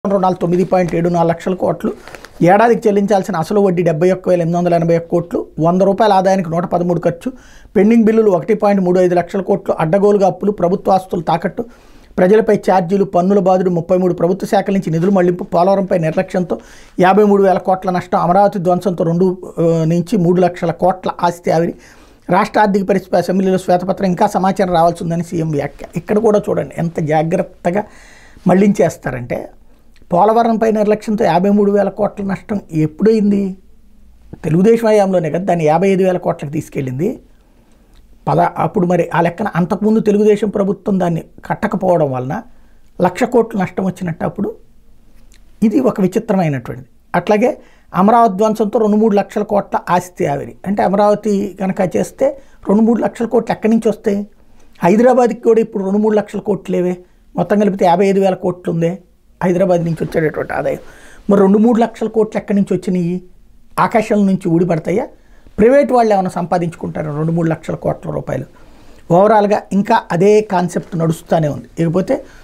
రుణాలు తొమ్మిది పాయింట్ ఏడు నాలుగు లక్షల కోట్లు ఏడాదికి చెల్లించాల్సిన అసలు వడ్డీ డెబ్బై ఒక్క వేల ఎనిమిది వందల ఎనభై ఒక్క కోట్లు వంద రూపాయల ఆదాయానికి నూట పదమూడు ఖర్చు పెండింగ్ బిల్లులు ఒకటి పాయింట్ మూడు ఐదు లక్షల కోట్లు అడ్డగోలుగా అప్పులు ప్రభుత్వ ఆస్తులు తాకట్టు ప్రజలపై ఛార్జీలు పన్నుల బాధుడు ముప్పై మూడు ప్రభుత్వ శాఖల నుంచి నిధులు మళ్లింపు పోలవరంపై నిర్లక్ష్యంతో యాభై మూడు వేల కోట్ల నష్టం అమరావతి ధ్వంసంతో రెండు ఆ, నుంచి మూడు లక్షల కోట్ల ఆస్తి ఆవిరి రాష్ట్ర ఆర్థిక పరిస్థితి అసెంబ్లీలో శ్వేతపత్రం ఇంకా సమాచారం రావాల్సి ఉందని సీఎం వ్యాఖ్య ఇక్కడ కూడా చూడండి ఎంత జాగ్రత్తగా మళ్లించేస్తారంటే పోలవరంపై నిర్లక్ష్యంతో యాభై మూడు వేల కోట్ల నష్టం ఎప్పుడైంది తెలుగుదేశం హయాంలోనే కదా దాన్ని యాభై ఐదు వేల కోట్లకు తీసుకెళ్ళింది పద అప్పుడు మరి ఆ లెక్కన అంతకుముందు తెలుగుదేశం ప్రభుత్వం దాన్ని కట్టకపోవడం వలన లక్ష కోట్ల నష్టం వచ్చినట్టు అప్పుడు ఇది ఒక విచిత్రమైనటువంటిది అట్లాగే అమరావతి ధ్వంసంతో రెండు మూడు లక్షల కోట్ల ఆస్తి ఆవిరి అంటే అమరావతి కనుక చేస్తే రెండు మూడు లక్షల కోట్లు ఎక్కడి నుంచి వస్తాయి హైదరాబాద్కి కూడా ఇప్పుడు రెండు మూడు లక్షల కోట్లు లేవే మొత్తం కలిపితే యాభై ఐదు వేల కోట్లు ఉందే హైదరాబాద్ నుంచి వచ్చేటటువంటి ఆదాయం మరి రెండు మూడు లక్షల కోట్లు ఎక్కడి నుంచి వచ్చినాయి ఆకాశం నుంచి ఊడిపడతాయా ప్రైవేట్ వాళ్ళు ఏమైనా సంపాదించుకుంటారు రెండు మూడు లక్షల కోట్ల రూపాయలు ఓవరాల్గా ఇంకా అదే కాన్సెప్ట్ నడుస్తూనే ఉంది ఇకపోతే